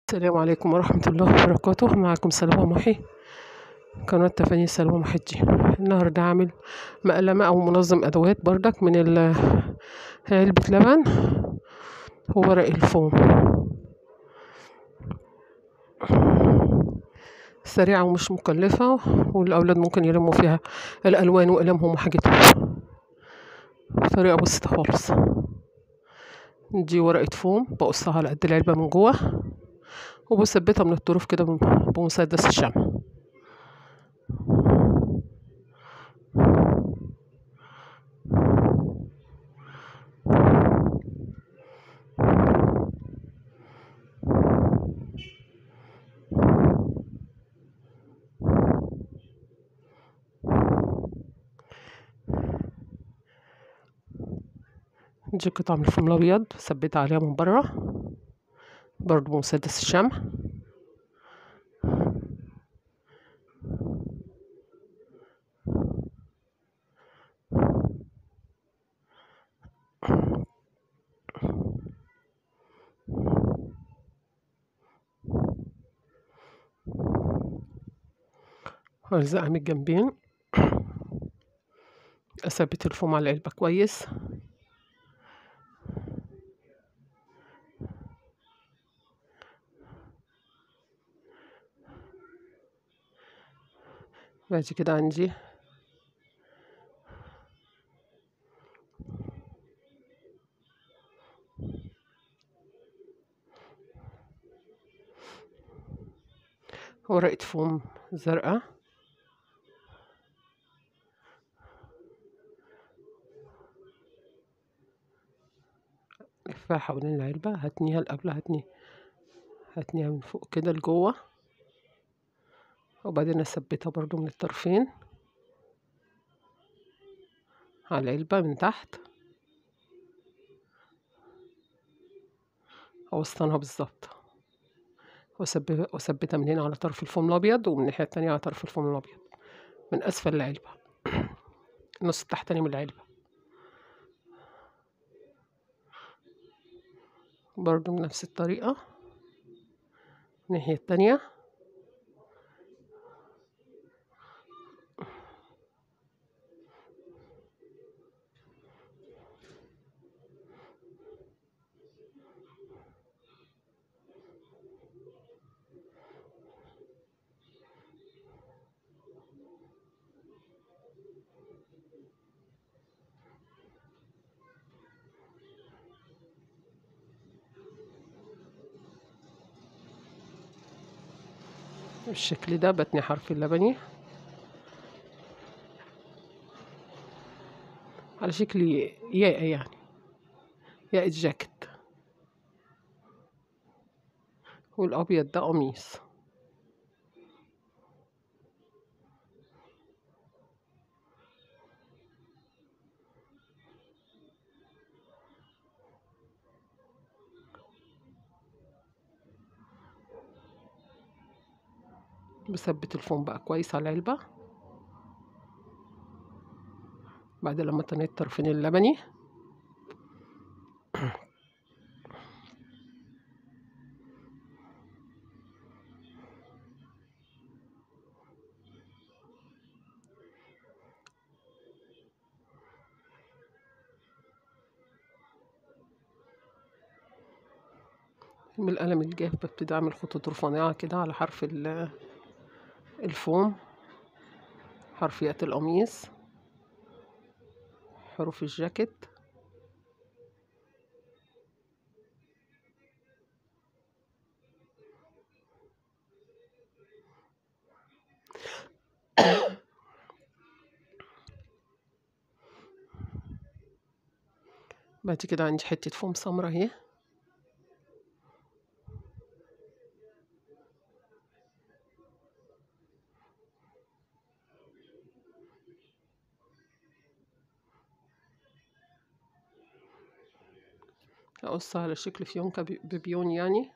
السلام عليكم ورحمة الله وبركاته معكم سلوى محي قناة تفاني سلوى محي الدين النهاردة هعمل مقلمة أو منظم أدوات بردك من ال- علبة لبن وورق الفوم سريعة ومش مكلفة والأولاد ممكن يلموا فيها الألوان وأقلامهم وحاجتهم طريقة بسيطة خالص دي ورقة فوم بقصها على قد العلبة من جوه وبثبتها من الطرف كده بم- بمسدس الشمع دي قطعة من الفوم الأبيض ثبتها عليها من برا برضو بمسدس الشمع وألزقها من الجنبين أثبت الفوم على العلبة كويس بعد كده عندي ورقة فوم زرقاء لفها حوالين العلبة هتنيها القبلة هتني هتنيها من فوق كده لجوه وبعدين اثبتها برضو من الطرفين على العلبة من تحت اوسطنها بالظبط وأثب- واثبتها من هنا على طرف الفوم الابيض ومن الناحية التانية على طرف الفوم الابيض من اسفل العلبة النص التحتاني من العلبة برضو بنفس الطريقة الناحية التانية بالشكل ده بتني حرف اللبني على شكل ياء يعني ياء الجاكيت والأبيض ده قميص بثبت الفوم بقى كويس على العلبة بعد لما تنيت طرفين اللبني من القلم الجاف ببتدي اعمل خطوط رفيعة كده على حرف ال- الفوم حرفيات القميص حروف الجاكيت بعد كده عندي حتة فوم سمرا اهي أقصها على شكل فيونكة بي- ببيون يعني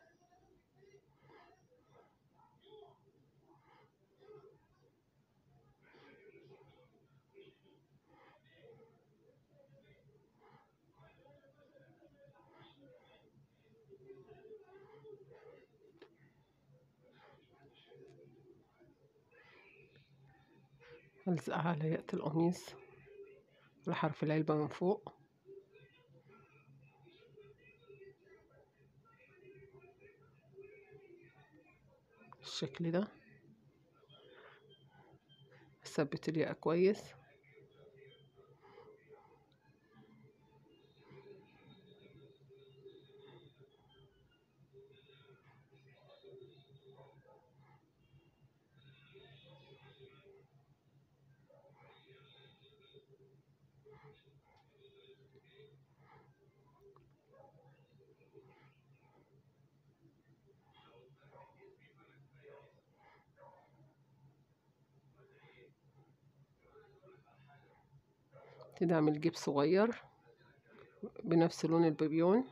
ألزقها على ياقة القميص على حرف العلبة من فوق بالشكل ده اثبت الياقة كويس ابتدي اعمل جيب صغير بنفس لون البيبيون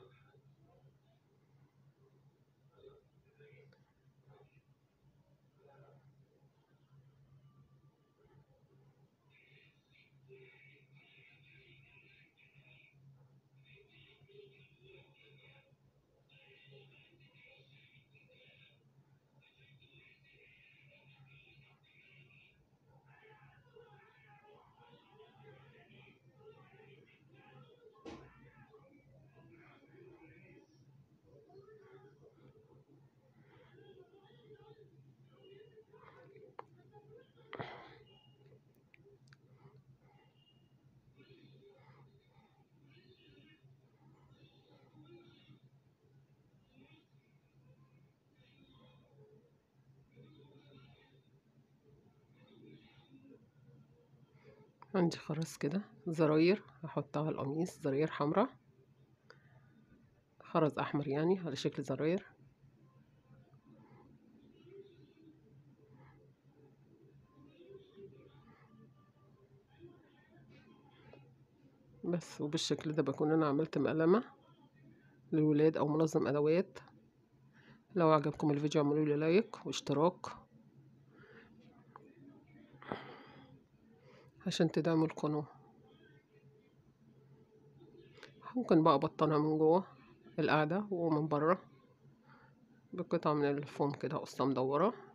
عندي خرز كده زراير هحطها على القميص زراير حمراء خرز احمر يعني على شكل زراير بس وبالشكل ده بكون انا عملت مقلمة للولاد او منظم ادوات لو عجبكم الفيديو اعملوا لي لايك واشتراك عشان تدعموا القناة ممكن بقى ابطنها من جوه القاعدة ومن بره بقطعة من الفوم كده قصة مدورة